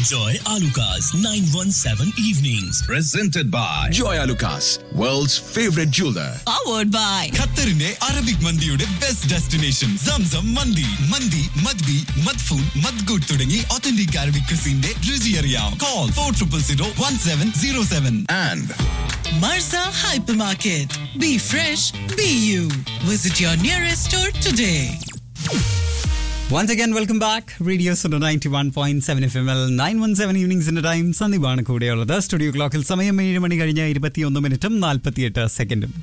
Joy Alukas, 917 Evenings. Presented by Joy Alukas, world's favorite jeweler. powered by ഖത്തറിന്റെ Arabic മന്തിയുടെ best destination Zamzam മന്തി മന്തി മദ്ബി മദ്ഫൂൻ മദ്ഗുഡ് തുടങ്ങി ഒത്തന്റിക് അറബിക് ക്രിസിന്റെ രുചി അറിയാം call four triple zero one seven zero seven And Marza Hypermarket. Be fresh, be you. Visit your nearest store today. Once again welcome back radio Suno ninety one point seven F M L nine one seven ഈവനിങ്സിന്റെ time സന്ദീപാണ് കൂടെയുള്ളത് studio ക്ലോക്കിൽ സമയം ഏഴ് മണി കഴിഞ്ഞ ഇരുപത്തിയൊന്ന് മിനിറ്റും നാൽപ്പത്തിയെട്ട് സെക്കൻഡും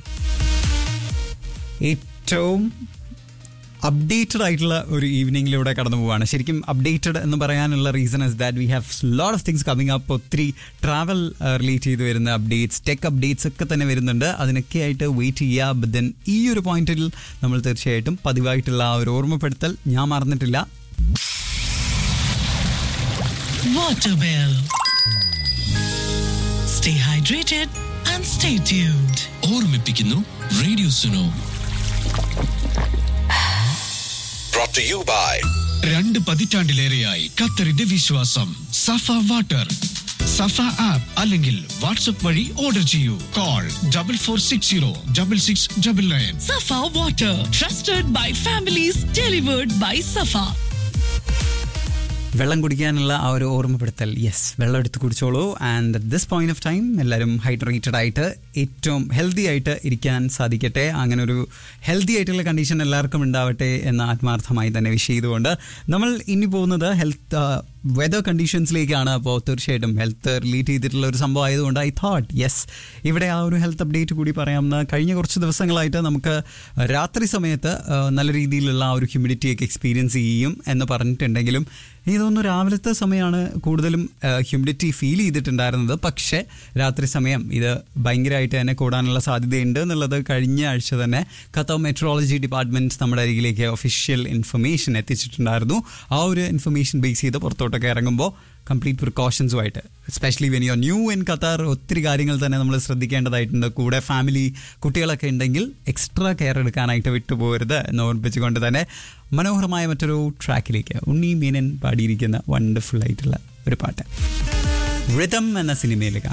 ഏറ്റവും അപ്ഡേറ്റഡ് ആയിട്ടുള്ള ഒരു ഈവനിങ്ങിലൂടെ കടന്നു പോവുകയാണ് ശരിക്കും അപ്ഡേറ്റഡ് എന്ന് പറയാനുള്ള reason is that we have lot of things coming up ഒത്തിരി ട്രാവൽ റിലേറ്റ് ചെയ്ത് വരുന്ന അപ്ഡേറ്റ്സ് ടെക് അപ്ഡേറ്റ്സ് ഒക്കെ തന്നെ വരുന്നുണ്ട് അതിനൊക്കെ ആയിട്ട് വെയിറ്റ് ചെയ്യുക ബട്ട് ദെൻ ഈ ഒരു പോയിന്റിൽ നമ്മൾ തീർച്ചയായിട്ടും പതിവായിട്ടുള്ള ആ ഒരു ഓർമ്മപ്പെടുത്തൽ ഞാൻ മറന്നിട്ടില്ല Waterwell. Stay hydrated and stay tuned. ഓർമ്മിപ്പിക്കുന്നു radio Suno brought to you by രണ്ട് പതിറ്റാണ്ടിലേറെയായി ഖത്തറിന്റെ വിശ്വാസം സഫ വാട്ടർ സഫ ആപ്പ് അല്ലെങ്കിൽ വാട്സ്ആപ്പ് വഴി ഓർഡർ ചെയ്യൂ call double four six zero double six double nine Safa Water. Trusted by families. Delivered by Safa. വെള്ളം കുടിക്കാനുള്ള ആ ഒരു ഓർമ്മപ്പെടുത്തൽ യെസ് വെള്ളം എടുത്ത് കുടിച്ചോളൂ and at this point of time എല്ലാവരും ഹൈഡ്രേറ്റഡ് ആയിട്ട് ഏറ്റവും ഹെൽത്തി ആയിട്ട് ഇരിക്കാൻ സാധിക്കട്ടെ അങ്ങനെ ഒരു ഹെൽത്തി ആയിട്ടുള്ള കണ്ടീഷൻ എല്ലാവർക്കും ഉണ്ടാവട്ടെ എന്ന് ആത്മാർത്ഥമായി തന്നെ വിഷ് ചെയ്തുകൊണ്ട് നമ്മൾ ഇനി പോകുന്നത് ഹെൽത്ത് വെതർ കണ്ടീഷൻസിലേക്കാണ് അപ്പോൾ തീർച്ചയായിട്ടും ഹെൽത്ത് റിലേറ്റ് ചെയ്തിട്ടുള്ള ഒരു സംഭവം ആയതുകൊണ്ട് ഐ തോട്ട് യെസ് ഇവിടെ ആ ഒരു ഹെൽത്ത് അപ്ഡേറ്റ് കൂടി പറയാമെന്ന് കഴിഞ്ഞ കുറച്ച് ദിവസങ്ങളായിട്ട് നമുക്ക് രാത്രി സമയത്ത് ആ, നല്ല രീതിയിലുള്ള ആ ഒരു ഹ്യൂമിഡിറ്റിയൊക്കെ എക്സ്പീരിയൻസ് ചെയ്യും എന്ന് പറഞ്ഞിട്ടുണ്ടെങ്കിലും എനിക്ക് തോന്നുന്നു രാവിലത്തെ സമയമാണ് കൂടുതലും ഹ്യൂമിഡിറ്റി ഫീൽ ചെയ്തിട്ടുണ്ടായിരുന്നത് പക്ഷേ രാത്രി സമയം ഇത് ഭയങ്കരമായിട്ട് തന്നെ കൂടാനുള്ള സാധ്യതയുണ്ട് എന്നുള്ളത് കഴിഞ്ഞ ആഴ്ച തന്നെ ഖത്തർ മെട്രോളജി ഡിപ്പാർട്ട്മെന്റ് നമ്മുടെ അരികിലേക്ക് ഒഫീഷ്യൽ ഇൻഫർമേഷൻ എത്തിച്ചിട്ടുണ്ടായിരുന്നു ആ ഒരു ഇൻഫർമേഷൻ ബേസ് ചെയ്ത് പുറത്തോട്ടൊക്കെ ഇറങ്ങുമ്പോൾ കംപ്ലീറ്റ് പ്രിക്കോഷൻസുമായിട്ട് especially when you new in Qatar ഒത്തിരി കാര്യങ്ങൾ തന്നെ നമ്മൾ ശ്രദ്ധിക്കേണ്ടതായിട്ടുണ്ട് കൂടെ ഫാമിലി കുട്ടികളൊക്കെ ഉണ്ടെങ്കിൽ എക്സ്ട്രാ കെയർ എടുക്കാനായിട്ട് വിട്ടുപോകരുത് എന്ന് ഓർമ്മിപ്പിച്ചുകൊണ്ട് തന്നെ മനോഹരമായ മറ്റൊരു ട്രാക്കിലേക്ക് ഉണ്ണി മീനൻ പാടിയിരിക്കുന്ന വണ്ടർഫുൾ ആയിട്ടുള്ള ഒരു പാട്ട് റിതം എന്ന സിനിമയിൽ